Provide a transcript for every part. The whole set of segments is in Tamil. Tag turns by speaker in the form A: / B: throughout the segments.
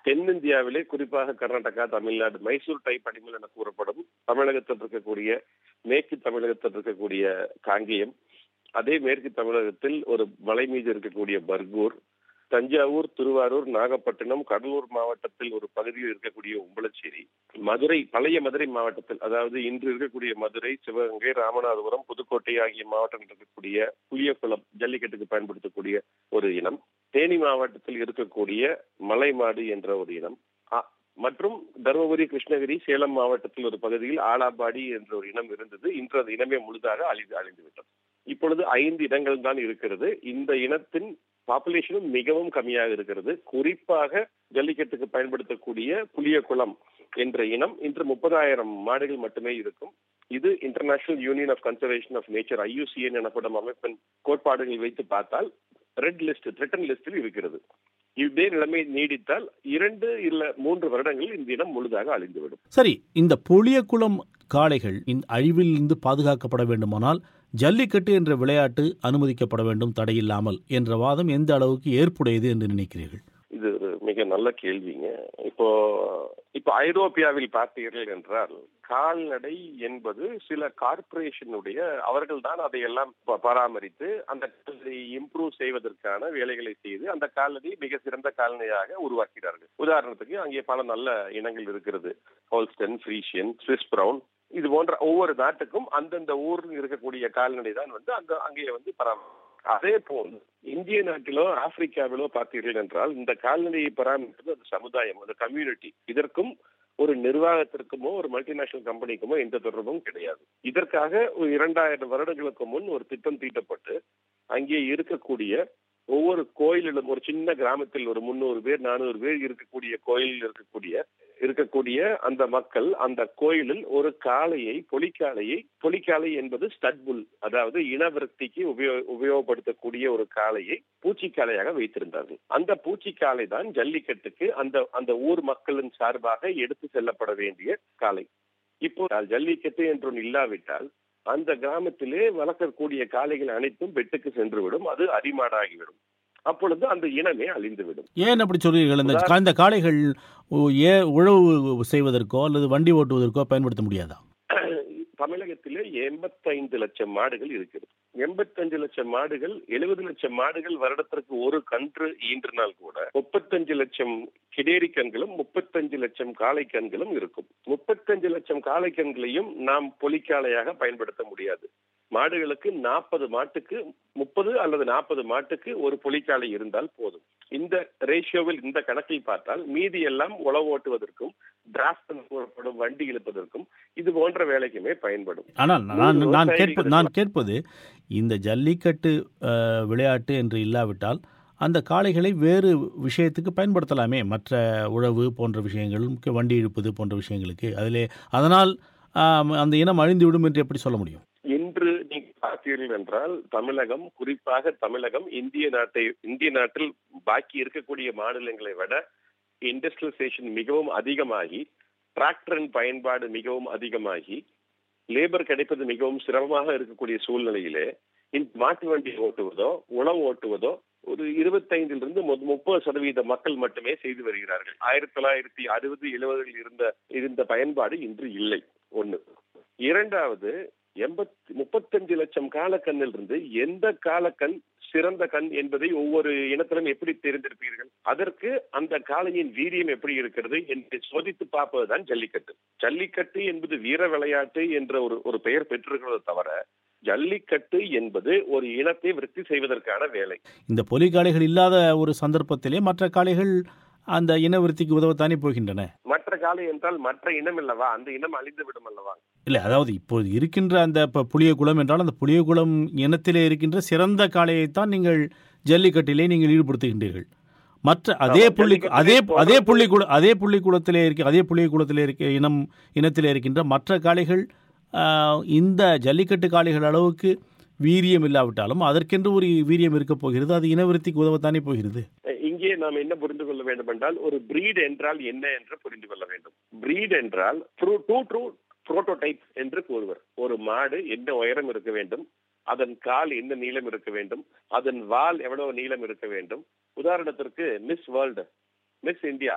A: தென்னிந்தியாவிலே குறிப்பாக கர்நாடகா தமிழ்நாடு மைசூர் டைப் அனிமல் என கூறப்படும் தமிழகத்தில் இருக்கக்கூடிய மேற்கு தமிழகத்தில் இருக்கக்கூடிய காங்கேயம் அதே மேற்கு தமிழகத்தில் ஒரு மலை மீது இருக்கக்கூடிய பர்கூர் தஞ்சாவூர் திருவாரூர் நாகப்பட்டினம் கடலூர் மாவட்டத்தில் ஒரு பகுதியில் இருக்கக்கூடிய உம்பளச்சேரி மதுரை பழைய மதுரை மாவட்டத்தில் அதாவது இன்று இருக்கக்கூடிய மதுரை சிவகங்கை ராமநாதபுரம் புதுக்கோட்டை ஆகிய மாவட்டங்கள் இருக்கக்கூடிய புளியகுளம் ஜல்லிக்கட்டுக்கு பயன்படுத்தக்கூடிய ஒரு இனம் தேனி மாவட்டத்தில் இருக்கக்கூடிய மலைமாடு என்ற ஒரு இனம் அ- மற்றும் தருமபுரி கிருஷ்ணகிரி சேலம் மாவட்டத்தில் ஒரு பகுதியில் ஆலாபாடி என்ற ஒரு இனம் இருந்தது இன்று அந்த இனமே முழுதாக அழிந்து அழிந்து விட்டது இப்பொழுது ஐந்து இடங்கள் தான் இருக்கிறது இந்த இனத்தின் பாப்புலேஷனும் மிகவும் கம்மியாக இருக்கிறது குறிப்பாக ஜல்லிக்கட்டுக்கு பயன்படுத்தக்கூடிய புளியகுளம் என்ற இனம் இன்று முப்பதாயிரம் மாடுகள் மட்டுமே இருக்கும் இது international union of conservation of nature IUCN எனப்படும் அமைப்பின் கோட்பாடுகள் வைத்து பார்த்தால் ரெட் லிஸ்ட் த்ரெட்டன் லிஸ்டில் இருக்கிறது இதே நிலைமை நீடித்தால் இரண்டு இல்ல மூன்று வருடங்களில் இந்த இனம் முழுதாக அழிந்துவிடும்
B: சரி இந்த புளியகுளம் காளைகள் இந்த அழிவிலிருந்து பாதுகாக்கப்பட வேண்டுமானால் ஜல்லிக்கட்டு என்ற விளையாட்டு அனுமதிக்கப்பட வேண்டும் தடையில்லாமல் என்ற வாதம் எந்த அளவுக்கு ஏற்புடையது என்று நினைக்கிறீர்கள்
A: இது ஒரு மிக நல்ல கேள்விங்க இப்போ இப்போ ஐரோப்பியாவில் பார்த்தீர்கள் என்றால் கால்நடை என்பது சில கார்ப்பரேஷனுடைய அவர்கள் தான் அதையெல்லாம் ப- பராமரித்து அந்த கால்நடையை இம்ப்ரூவ் செய்வதற்கான வேலைகளை செய்து அந்த கால்நடையை மிக சிறந்த கால்நடையாக உருவாக்கிறார்கள் உதாரணத்துக்கு அங்கே பல நல்ல இனங்கள் இருக்கிறது ஹோல்ஸ்டன் ஃப்ரீஷியன் ஸ்விஸ் பிரவுன் இது போன்ற ஒவ்வொரு நாட்டுக்கும் அந்தந்த ஊரில் இருக்கக்கூடிய கால்நடை தான் வந்து அங்க அங்கே வந்து பராமரி அதே போல் இந்திய நாட்டிலோ ஆப்பிரிக்காவிலோ பார்த்தீர்கள் என்றால் இந்த கால்நடையை பராமரிப்பது அது சமுதாயம் அது கம்யூனிட்டி இதற்கும் ஒரு நிர்வாகத்திற்குமோ ஒரு மல்டிநேஷனல் கம்பெனிக்குமோ எந்த தொடர்பும் கிடையாது இதற்காக ஒரு இரண்டாயிரம் வருடங்களுக்கு முன் ஒரு திட்டம் தீட்டப்பட்டு அங்கே இருக்கக்கூடிய ஒவ்வொரு கோயிலிலும் ஒரு சின்ன கிராமத்தில் ஒரு முந்நூறு பேர் நானூறு பேர் இருக்கக்கூடிய கோயிலில் இருக்கக்கூடிய இருக்கக்கூடிய அந்த மக்கள் அந்த கோயிலில் ஒரு காளையை பொலிக்காளையை பொலிக்காளை என்பது ஸ்டட் புல் அதாவது இனவிருத்திக்கு உபயோ உபயோகப்படுத்தக்கூடிய ஒரு காளையை பூச்சிக்காளையாக வைத்திருந்தார்கள் அந்த பூச்சிக்காளை தான் ஜல்லிக்கட்டுக்கு அந்த அந்த ஊர் மக்களின் சார்பாக எடுத்து செல்லப்பட வேண்டிய காளை இப்போ ஜல்லிக்கட்டு என்று ஒன்று இல்லாவிட்டால் அந்த கிராமத்திலே வளர்க்கக்கூடிய காளைகள் அனைத்தும் வெட்டுக்கு சென்றுவிடும் அது அரிமாடாகிவிடும் அப்பொழுது அந்த இனமே அழிந்துவிடும்
B: ஏன் அப்படி சொல்றீர்கள் இந்த கா- இந்த காளைகள் ஓ, ஏ உழவு செய்வதற்கோ அல்லது வண்டி ஓட்டுவதற்கோ பயன்படுத்த முடியாதா
A: தமிழகத்திலே எண்பத்தைந்து லட்சம் மாடுகள் இருக்கிறது எண்பத்தஞ்சு லட்சம் மாடுகள் எழுபது லட்சம் மாடுகள் வருடத்திற்கு ஒரு கன்று ஈன்றினால் கூட முப்பத்தஞ்சு லட்சம் கிடேரி கண்களும் முப்பத்தஞ்சு லட்சம் காளை கண்களும் இருக்கும் முப்பத்தஞ்சு லட்சம் காளை கண்களையும் நாம் பொலிக்காளையாக பயன்படுத்த முடியாது மாடுகளுக்கு நாற்பது மாட்டுக்கு முப்பது அல்லது நாற்பது மாட்டுக்கு ஒரு பொலிக்காலை இருந்தால் போதும் இந்த ரேஷியோவில் இந்த கணக்கில் பார்த்தால் மீதி எல்லாம் உழவு ஓட்டுவதற்கும் டிராஃப்ட் கூறப்படும் வண்டி இழுப்பதற்கும் இது போன்ற வேலைக்குமே பயன்படும்
B: ஆனால் நான்
A: நூறு
B: நான் கேட்பது
A: விவசாயிகளுக்கு
B: நான் கேட்பது இந்த ஜல்லிக்கட்டு அஹ், விளையாட்டு என்று இல்லாவிட்டால் அந்த காளைகளை வேறு விஷயத்துக்கு பயன்படுத்தலாமே மற்ற உழவு போன்ற விஷயங்கள் முக்கிய வண்டி இழுப்பது போன்ற விஷயங்களுக்கு அதிலே அதனால் ஆம், அந்த இனம் அழிந்துவிடும் என்று எப்படி சொல்ல முடியும்
A: இன்று நீங்கள் பார்த்தீர்கள் என்றால் தமிழகம் குறிப்பாக தமிழகம் இந்திய நாட்டை இந்திய நாட்டில் பாக்கி இருக்கக்கூடிய மாநிலங்களை விட இண்டஸ்ட்ரியலைசேஷன் மிகவும் அதிகமாகி டிராக்டரின் பயன்பாடு மிகவும் அதிகமாகி லேபர் கிடைப்பது மிகவும் சிரமமாக இருக்கக்கூடிய சூழ்நிலையிலே இந்த மாட்டு வண்டி ஓட்டுவதோ உணவு ஓட்டுவதோ ஒரு இருபத்தைந்திலிருந்து மு- முப்பது சதவீத மக்கள் மட்டுமே செய்து வருகிறார்கள் ஆயிரத்தி தொள்ளாயிரத்தி அறுபது எழுபதில் இருந்த இருந்த பயன்பாடு இன்று இல்லை ஒண்ணு இரண்டாவது எண்பத்தி முப்பத்தஞ்சு லட்சம் காலக்கண்ணில் இருந்து எந்த காலக்கண் சிறந்த கண் என்பதை ஒவ்வொரு இனத்திலும் எப்படி தெரிந்திருப்பீர்கள் அதற்கு அந்த காளையின் வீரியம் எப்படி இருக்கிறது என்று சோதித்து பார்ப்பதுதான் ஜல்லிக்கட்டு ஜல்லிக்கட்டு என்பது வீர விளையாட்டு என்ற ஒரு ஒரு பெயர் பெற்றிருக்கிறத தவிர ஜல்லிக்கட்டு என்பது ஒரு இனத்தை விருத்தி செய்வதற்கான வேலை
B: இந்த பொலி காளைகள் இல்லாத ஒரு சந்தர்ப்பத்திலே மற்ற காளைகள் அந்த இனவிருத்திக்கு உதவத்தானே போகின்றன
A: மற்ற காளை என்றால் மற்ற இனம் அல்லவா அந்த இனம் அழிந்து விடும் அல்லவா
B: இல்லை அதாவது இப்போது இருக்கின்ற அந்த இப்போ புளியகுளம் என்றால் அந்த புளியகுளம் இனத்திலே இருக்கின்ற சிறந்த காளையைத்தான் நீங்கள் ஜல்லிக்கட்டிலே நீங்கள் ஈடுபடுத்துகின்றீர்கள் மற்ற அதே
A: ஆமா,
B: புள்ளி
A: ஜல்லிக்கட்டிலே
B: அதே அதே
A: தொடர்ந்து-
B: புள்ளி குள அதே புள்ளி குளத்திலே இருக்க அதே புள்ளி குளத்திலே இருக்க இனம் இனத்திலே இருக்கின்ற மற்ற காளைகள் ஆஹ், இந்த ஜல்லிக்கட்டு காளைகள் அளவுக்கு வீரியம் இல்லாவிட்டாலும் அதற்கென்று ஒரு வீரியம் இருக்கப் போகிறது அது இனவிருத்திக்கு உதவத்தானே போகிறது
A: இங்கே நாம் என்ன புரிந்து கொள்ள வேண்டும் என்றால் ஒரு பிரீட் என்றால் என்ன என்று புரிந்து கொள்ள வேண்டும் பிரீட் என்றால் ட்ரூ டூ ட்ரூ புரோட்டோடைப் என்று கூறுவர் ஒரு மாடு என்ன உயரம் இருக்க வேண்டும் அதன் கால் என்ன நீளம் இருக்க வேண்டும் அதன் வால் எவ்வளவு நீளம் இருக்க வேண்டும் உதாரணத்திற்கு Miss World Miss India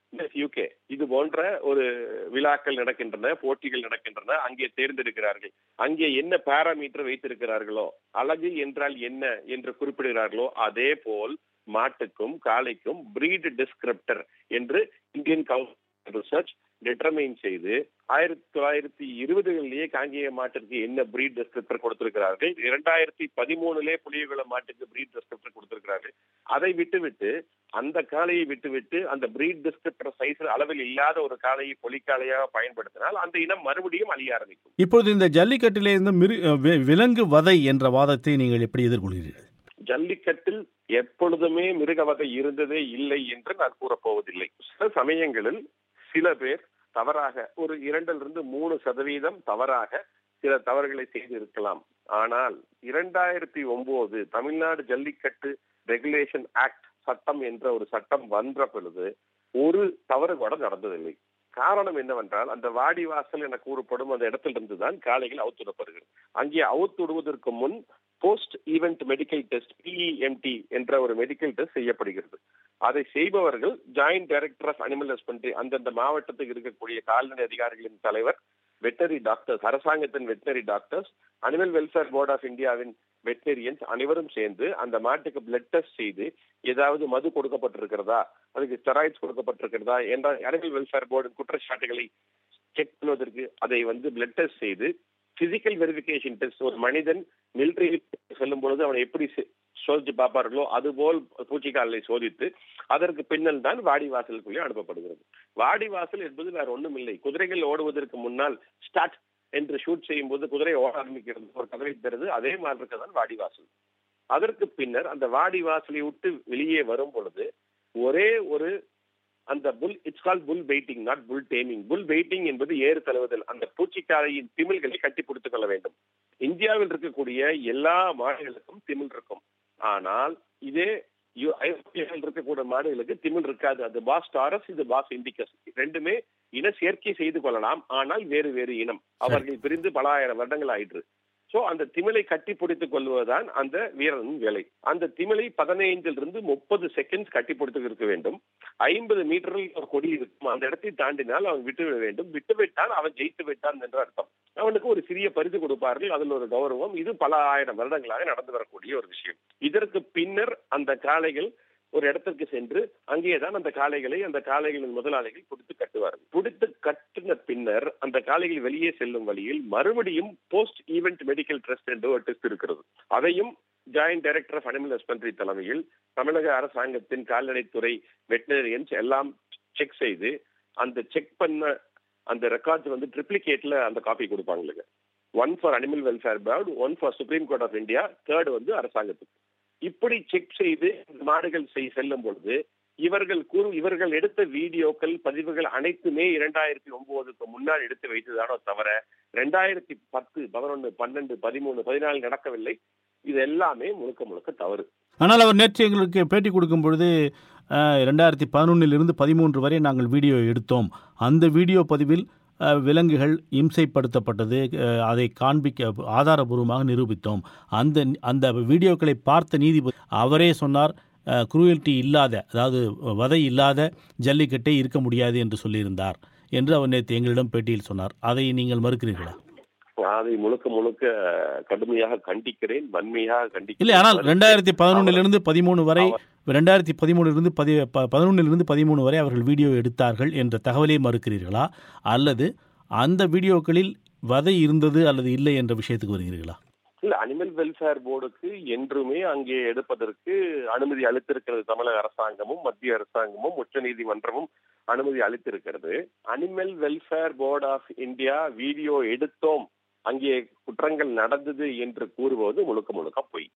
A: UK இது போன்ற ஒரு விழாக்கள் நடக்கின்றன போட்டிகள் நடக்கின்றன அங்கே தேர்ந்தெடுக்கிறார்கள் அங்கே என்ன பாராமீட்டர் வைத்திருக்கிறார்களோ அழகு என்றால் என்ன என்று குறிப்பிடுகிறார்களோ அதே போல் மாட்டுக்கும் காளைக்கும் பிரீட் டிஸ்கிரிப்டர் என்று இந்தியன் கவுன்சில் ரிசர்ச் டிட்டர்மைன் செய்து ஆயிரத்தி தொள்ளாயிரத்தி இருபதுகளிலேயே காங்கேய மாட்டிற்கு என்ன பிரீட் டிஸ்கிரிப்டர் கொடுத்திருக்கிறார்கள் இரண்டாயிரத்தி பதிமூணுலே புலியகுள மாட்டுக்கு பிரீட் டிஸ்கிரிப்டர் கொடுத்திருக்கிறார்கள் அதை விட்டுவிட்டு அந்த காளையை விட்டுவிட்டு அந்த பிரீட் டிஸ்கிரிப்டர் சைஸ் அளவில் இல்லாத ஒரு காளையை பொலிக்காளையாக பயன்படுத்தினால் அந்த இனம் மறுபடியும் அழிய ஆரம்பிக்கும்
B: இப்பொழுது இந்த ஜல்லிக்கட்டிலே இருந்து மிரு வி- விலங்கு வதை என்ற வாதத்தை நீங்கள் எப்படி எதிர்கொள்கிறீர்கள்
A: ஜல்லிக்கட்டில் எப்பொழுதுமே மிருக வகை இருந்ததே இல்லை என்று நான் கூறப்போவதில்லை சில சமயங்களில் சில பேர் தவறாக ஒரு இரண்டிலிருந்து மூணு சதவீதம் தவறாக சில தவறுகளை செய்து இருக்கலாம் ஆனால் இரண்டாயிரத்தி ஒன்பது தமிழ்நாடு ஜல்லிக்கட்டு ரெகுலேஷன் ஆக்ட் சட்டம் என்ற ஒரு சட்டம் வந்த பொழுது ஒரு தவறு கூட நடந்ததில்லை காரணம் என்னவென்றால் அந்த வாடிவாசல் என கூறப்படும் அந்த இடத்திலிருந்து தான் காளைகள் அவுத்துடப்படுகிறது அங்கே அவுத்துடுவதற்கு முன் post event medical test PEMT என்ற ஒரு மெடிக்கல் டெஸ்ட் செய்யப்படுகிறது அதை செய்பவர்கள் joint director of animal husbandry அந்தந்த மாவட்டத்துக்கு இருக்கக்கூடிய கால்நடை அதிகாரிகளின் தலைவர் வெட்டரி டாக்டர்ஸ் அரசாங்கத்தின் veterinary doctors animal welfare board of இந்தியாவின் வெட்டரியன்ஸ் அனைவரும் சேர்ந்து அந்த மாட்டுக்கு பிளட் டெஸ்ட் செய்து ஏதாவது மது கொடுக்கப்பட்டிருக்கிறதா அதுக்கு ஸ்டெராய்ட்ஸ் கொடுக்கப்பட்டிருக்கிறதா என்ற அனிமல் வெல்ஃபேர் போர்டு குற்றச்சாட்டுகளை செக் பண்ணுவதற்கு அதை வந்து பிளட் டெஸ்ட் செய்து பிசிக்கல் வெரிஃபிகேஷன் டெஸ்ட் ஒரு மனிதன் மிலிட்டரி செல்லும் பொழுது அவனை எப்படி செ- சோதிச்சு பார்ப்பார்களோ அதுபோல் பூச்சிக்காலை சோதித்து அதற்கு பின்னல் தான் வாடிவாசலுக்குள்ளே அனுப்பப்படுகிறது வாடிவாசல் என்பது வேற ஒண்ணும் இல்லை குதிரைகள் ஓடுவதற்கு முன்னால் ஸ்டார்ட் என்று ஷூட் செய்யும் போது குதிரை ஓட ஆரம்பிக்கிறது ஒரு கதவை தருது அதே மாதிரி இருக்கதான் வாடிவாசல் அதற்கு பின்னர் அந்த வாடிவாசலை விட்டு வெளியே வரும் பொழுது ஒரே ஒரு அந்த bull it's called bull baiting not bull taming bull baiting என்பது ஏறு தழுவுதல் அந்த பூச்சிக்காலையின் திமில்களை கட்டி பிடித்துக் கொள்ள வேண்டும் இந்தியாவில் இருக்கக்கூடிய எல்லா மாடுகளுக்கும் திமில் இருக்கும் ஆனால் இதே யு- ஐரோப்பியாவில் இருக்கக்கூடிய மாடுகளுக்கு திமில் இருக்காது அது பாஸ் டாரஸ் இது பாஸ் இண்டிகஸ் ரெண்டுமே இன சேர்க்கை செய்து கொள்ளலாம் ஆனால் வேறு வேறு இனம் அவர்கள் பிரிந்து பல ஆயிரம் வருடங்கள் ஆயிற்று சோ அந்த திமிலை கட்டி பிடித்துக் கொள்வதுதான் அந்த வீரனின் வேலை அந்த திமிலை பதினைந்தில் இருந்து முப்பது செகண்ட்ஸ் கட்டி பிடித்து இருக்க வேண்டும் ஐம்பது மீட்டரில் ஒரு கொடி இருக்கும் அந்த இடத்தை தாண்டினால் அவன் விட்டு விட வேண்டும் விட்டு விட்டால் அவன் ஜெயித்து விட்டான் என்று அர்த்தம் அவனுக்கு ஒரு சிறிய பரிசு கொடுப்பார்கள் அதில் ஒரு கௌரவம் இது பல ஆயிரம் வருடங்களாக நடந்து வரக்கூடிய ஒரு விஷயம் இதற்கு பின்னர் அந்த காளைகள் ஒரு இடத்திற்கு சென்று அங்கேதான் அந்த காளைகளை அந்த காளைகளின் முதலாளிகள் பிடித்து கட்டுவார்கள் பிடித்து கட்டின பின்னர் அந்த காளைகள் வெளியே செல்லும் வழியில் மறுபடியும் போஸ்ட் ஈவென்ட் மெடிக்கல் டெஸ்ட் என்று ஒரு டெஸ்ட் இருக்கிறது அதையும் joint director of animal husbandry தலைமையில் தமிழக அரசாங்கத்தின் கால்நடைத்துறை வெட்டினரியன்ஸ் எல்லாம் செக் செய்து அந்த செக் பண்ண அந்த ரெக்கார்ட்ஸ் வந்து ட்ரிப்ளிகேட்ல அந்த காப்பி கொடுப்பாங்களுக்கு one for animal welfare board one for supreme court of India third வந்து அரசாங்கத்துக்கு இப்படி செக் செய்து இந்த மாடுகள் செய் செல்லும் பொழுது இவர்கள் கூறு இவர்கள் எடுத்த வீடியோக்கள் பதிவுகள் அனைத்துமே இரண்டாயிரத்தி ஒன்பதுக்கு முன்னால் எடுத்து வைத்ததானோ தவிர ரெண்டாயிரத்தி பத்து பதினொன்னு பன்னெண்டு பதிமூணு பதினாலு நடக்கவில்லை இது எல்லாமே முழுக்க முழுக்க தவறு
B: ஆனால் அவர் நேற்று எங்களுக்கு பேட்டி கொடுக்கும் பொழுது அஹ், ரெண்டாயிரத்தி பதினொன்னிலிருந்து பதிமூன்று வரை நாங்கள் வீடியோ எடுத்தோம் அந்த வீடியோ பதிவில் அஹ், விலங்குகள் இம்சைப்படுத்தப்பட்டது அஹ், அதை காண்பிக்க ஆதாரபூர்வமாக நிரூபித்தோம் அந்த அந்த வீடியோக்களை பார்த்த நீதிபதி அவரே சொன்னார் குரூயல்ட்டி இல்லாத அதாவது வதை இல்லாத ஜல்லிக்கட்டே இருக்க முடியாது என்று சொல்லியிருந்தார் என்று அவர் நேற்று எங்களிடம் பேட்டியில் சொன்னார் அதை நீங்கள் மறுக்கிறீர்களா
A: அதை முழுக்க முழுக்க கடுமையாக கண்டிக்கிறேன் வன்மையாக
B: இல்லை
A: கண்டிக்கிறேன்
B: ஆனால் ரெண்டாயிரத்தி பதினொன்னிலிருந்து பதிமூணு வரை ரெண்டாயிரத்தி பதிமூணிலிருந்து பதி ப பதினொன்னிலிருந்து பதிமூணு வரை அவர்கள் வீடியோ எடுத்தார்கள் என்ற தகவலை மறுக்கிறீர்களா அல்லது அந்த வீடியோக்களில் வதை இருந்தது அல்லது இல்லை என்ற விஷயத்துக்கு வருகிறீர்களா
A: இல்ல அனிமல் வெல்ஃபேர் போர்டுக்கு என்றுமே அங்கே எடுப்பதற்கு அனுமதி அளித்திருக்கிறது தமிழக அரசாங்கமும் மத்திய அரசாங்கமும் உச்சநீதிமன்றமும் அனுமதி அளித்திருக்கிறது animal welfare board of India video எடுத்தோம் அங்கே குற்றங்கள் நடந்தது என்று கூறுவது முழுக்க முழுக்க பொய்